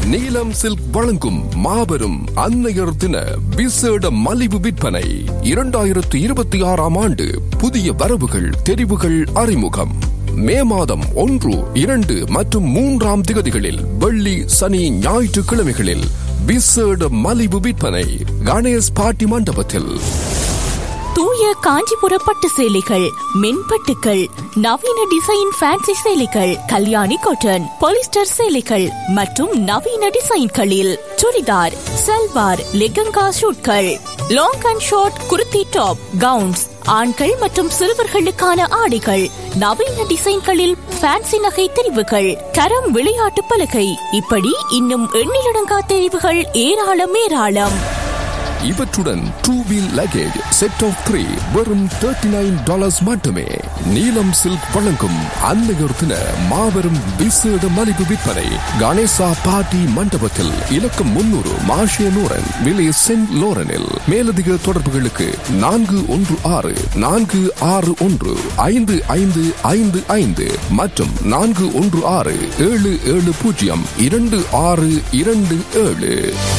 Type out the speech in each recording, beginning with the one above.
நீலம் சில்க் வழங்கும் மாபெரும் அன்னையர் தின விசேட மலிவு விற்பனை இரண்டாயிரத்து இருபத்தி ஆறாம் ஆண்டு புதிய வரவுகள் தெரிவுகள் அறிமுகம் மே மாதம் ஒன்று இரண்டு மற்றும் மூன்றாம் திகதிகளில் வெள்ளி சனி ஞாயிற்றுக்கிழமைகளில் விசேட மலிவு விற்பனை கணேஷ் பாட்டி மண்டபத்தில் தூய காஞ்சிபுர பட்டு சேலைகள் மென்பட்டுக்கள் நவீன டிசைன் ஃபேன்சி சேலைகள் கல்யாணி காட்டன் பாலிஸ்டர் சேலைகள் மற்றும் நவீன டிசைன்களில் சுடிதார் சல்வார் லெகங்கா ஷூட்கள் long and short kurti top gowns ஆண்கள் மற்றும் சிறுவர்களுக்கான ஆடைகள் நவீன டிசைன்களில் ஃபேன்சி நகை தெரிவுகள் கரம் விளையாட்டு பலகை இப்படி இன்னும் எண்ணிலடங்கா தெரிவுகள் ஏராளம் ஏராளம் இவற்றுடன் two wheel luggage set of three வெறும் தேர்ட்டி நைன் டாலர்ஸ் மட்டுமே நீலம் சில்க் வழங்கும் அன்னையர் தின மாபெரும் விசேட மலிவு விற்பனை கணேசா பார்ட்டி மண்டபத்தில் இலக்கம் முன்னூறு மாஷிய நூரன் விலை சென்ட் லோரனில் மேலதிக தொடர்புகளுக்கு நான்கு ஒன்று ஆறு நான்கு ஆறு ஒன்று ஐந்து ஐந்து ஐந்து ஐந்து மற்றும் நான்கு ஒன்று ஆறு ஏழு ஏழு பூஜ்ஜியம் இரண்டு ஆறு இரண்டு ஏழு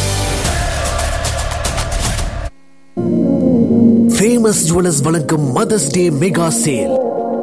ஃபேமஸ் ஜுவல்லர்ஸ் வழங்கும் மதர்ஸ் டே மெகா சேல்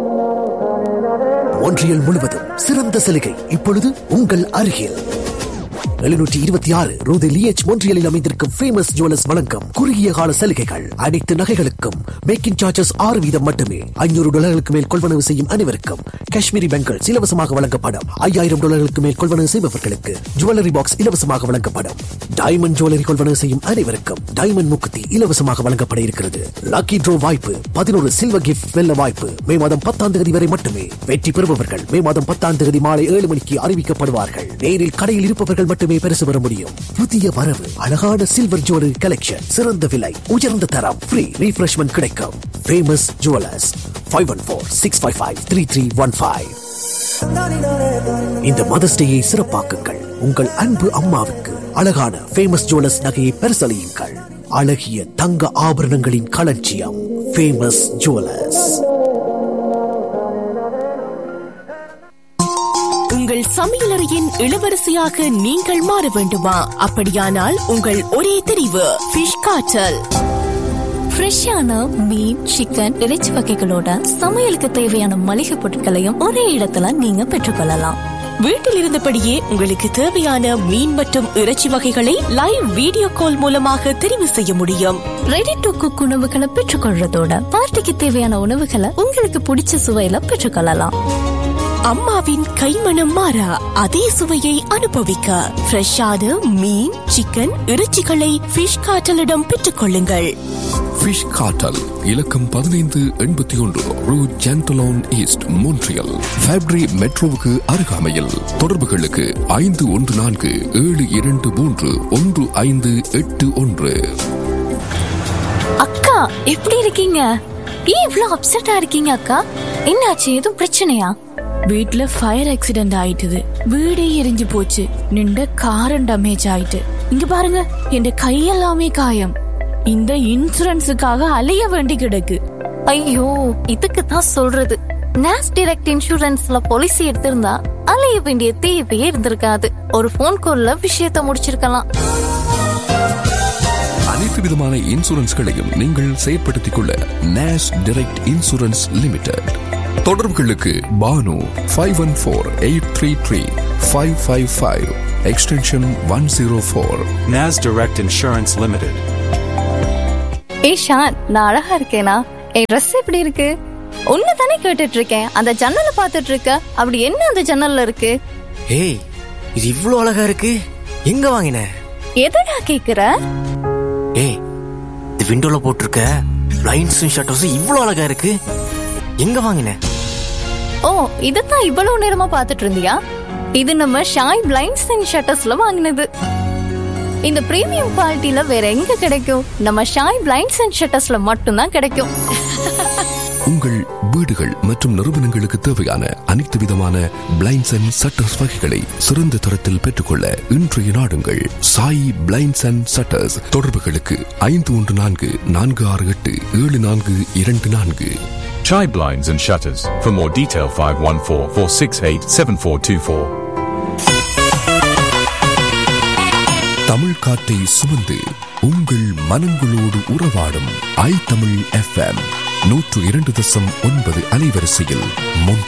ஒன்றியல் முழுவதும் சிறந்த சலுகை இப்பொழுது உங்கள் அருகில் எழுநூற்றி இருபத்தி ஆறு ரூது லியச் மொன்றியலில் அமைந்திருக்கும் ஃபேமஸ் ஜுவல்லர்ஸ் வழங்கும் குறுகிய கால சலுகைகள் அனைத்து நகைகளுக்கும் மேக்கிங் சார்ஜஸ் ஆறு வீதம் மட்டுமே ஐநூறு டாலர்களுக்கு மேல் கொள்வனவு செய்யும் அனைவருக்கும் காஷ்மீரி பெங்கல்ஸ் இலவசமாக வழங்கப்படும் ஐயாயிரம் டாலர்களுக்கு மேல் கொள்வனவு செய்பவர்களுக்கு ஜுவல்லரி பாக்ஸ் இலவசமாக வழங்கப்படும் டைமண்ட் ஜுவல்லரி கொள்வனவு செய்யும் அனைவருக்கும் டைமண்ட் முக்குத்தி இலவசமாக வழங்கப்பட இருக்கிறது லக்கி ட்ரோ வாய்ப்பு பதினோரு சில்வர் கிஃப்ட் வெல்ல வாய்ப்பு மே மாதம் பத்தாம் தேதி வரை மட்டுமே வெற்றி பெறுபவர்கள் மே மாதம் பத்தாம் தேதி மாலை ஏழு மணிக்கு அறிவிக்கப்படுவார்கள் நேரில் கடையில் இருப்பவர்கள் மட்டுமே பரிசு பெற முடியும் புதிய வரவு அழகான சில்வர் ஜுவல்லரி கலெக்ஷன் சிறந்த விலை உயர்ந்த தரம் ஃப்ரீ ரீஃப்ரெஷ்மெண்ட் கிடைக்கும் famous jewellers five one four six five five three three one five இந்த மதர்ஸ் டேயை சிறப்பாக்குங்கள் உங்கள் அன்பு அம்மாவுக்கு அழகான ஃபேமஸ் ஜுவல்லர்ஸ் நகையை பரிசளியுங்கள் அழகிய தங்க ஆபரணங்களின் களஞ்சியம் ஃபேமஸ் ஜுவல்லர்ஸ் உங்கள் சமையலறையின் இளவரசியாக நீங்கள் மாற வேண்டுமா அப்படியானால் உங்கள் ஒரே தெரிவு ஃபிஷ் காய்ச்சல் ஃப்ரெஷ்ஷான மீன் சிக்கன் இறைச்சி வகைகளோட சமையலுக்கு தேவையான மளிகை பொருட்களையும் ஒரே இடத்துல நீங்க பெற்றுக்கொள்ளலாம் வீட்டில் இருந்தபடியே உங்களுக்கு தேவையான மீன் மற்றும் இறைச்சி வகைகளை லைவ் வீடியோ கால் மூலமாக தெரிவு செய்ய முடியும் ரெடி டு குக் உணவுகளை பெற்றுக்கொள்றதோட பார்ட்டிக்கு தேவையான உணவுகளை உங்களுக்கு பிடிச்ச சுவையில பெற்றுக்கொள்ளலாம் அம்மாவின் கைமணம் மாறா அதே சுவையை அனுபவிக்க ஃப்ரெஷ்ஷான மீன் சிக்கன் இறைச்சிகளை ஃபிஷ் காட்டலிடம் பெற்றுக் கொள்ளுங்கள் ஃபிஷ் காட்டல் இலக்கம் பதினைந்து எண்பத்தி ஒன்று ரூ ஜென்டலோன் ஈஸ்ட் மோன்ட்ரியல் ஃபேப்ரி மெட்ரோவுக்கு அருகாமையில் தொடர்புகளுக்கு ஐந்து ஒன்று நான்கு ஏழு இரண்டு மூன்று ஒன்று ஐந்து எட்டு ஒன்று அக்கா எப்படி இருக்கீங்க ஏன் இவ்ளோ அப்செட்டா இருக்கீங்க அக்கா என்னாச்சு எதுவும் பிரச்சனையா வீட்ல ஃபயர் ஆக்சிடென்ட் ஆயிட்டுது வீடே எரிஞ்சு போச்சு நின்ற காரம் டேமேஜ் ஆயிட்டு இங்க பாருங்க என் கையெல்லாமே காயம் இந்த இன்சூரன்ஸுக்காக அலைய வேண்டி கிடக்கு ஐயோ இதுக்கு தான் சொல்றது நேஸ் டைரக்ட் இன்சூரன்ஸ்ல பாலிசி எடுத்திருந்தா அலைய வேண்டிய தேவையே இருந்திருக்காது ஒரு ஃபோன் கால்ல விஷயத்த முடிச்சிருக்கலாம் அனைத்து விதமான இன்சூரன்ஸ்களையும் நீங்கள் செயற்படுத்திக் கொள்ள நேஷ் டைரக்ட் இன்சூரன்ஸ் லிமிடெட் தொடர்புகளுக்கு Bhanu five one four eight three three five five five extension one zero four NAS Direct Insurance Limited. ஏய் ஷான் நான் அழகா இருக்கேனா என் ட்ரெஸ் எப்படி இருக்கு உன்னை தானே கேட்டுட்டு இருக்கேன் அந்த ஜன்னலை பார்த்துட்டு இருக்க அப்படி என்ன அந்த ஜன்னல்ல இருக்கு ஏய் இது இவ்ளோ அழகா இருக்கு எங்க வாங்கின எதடா கேக்குற ஏய் இது விண்டோல போட்டிருக்க லைன்ஸும் ஷட்டர்ஸும் இவ்ளோ அழகா இருக்கு எங்க வாங்கின ஓ இதுதான் இவ்வளவு நேரமா பார்த்துட்டு இருந்தியா இது நம்ம ஷாய் பிளைண்ட்ஸ் அண்ட் ஷட்டர்ஸ்ல வாங்கினது இந்த பிரீமியம் குவாலிட்டில வேற எங்க கிடைக்கும் நம்ம ஷாய் பிளைண்ட்ஸ் அண்ட் ஷட்டர்ஸ்ல மட்டும்தான் கிடைக்கும் உங்கள் வீடுகள் மற்றும் நிறுவனங்களுக்கு தேவையான அனைத்து விதமான பிளைண்ட்ஸ் அண்ட் சட்டர்ஸ் வகைகளை சிறந்த தரத்தில் பெற்றுக்கொள்ள இன்றைய நாடுங்கள் சாய் பிளைண்ட்ஸ் அண்ட் சட்டர்ஸ் தொடர்புகளுக்கு ஐந்து ஒன்று நான்கு நான்கு ஆறு எட்டு ஏழு நான்கு இரண்டு நான்கு Chai blinds and shutters. For more detail, 514 468 7424. Tamil காற்றை சுமந்து உங்கள் மனங்களோடு உறவாடும் ஐ தமிழ் எஃப்எம் நூற்று இரண்டு தசம் ஒன்பது அலைவரிசையில் மொன்றியல்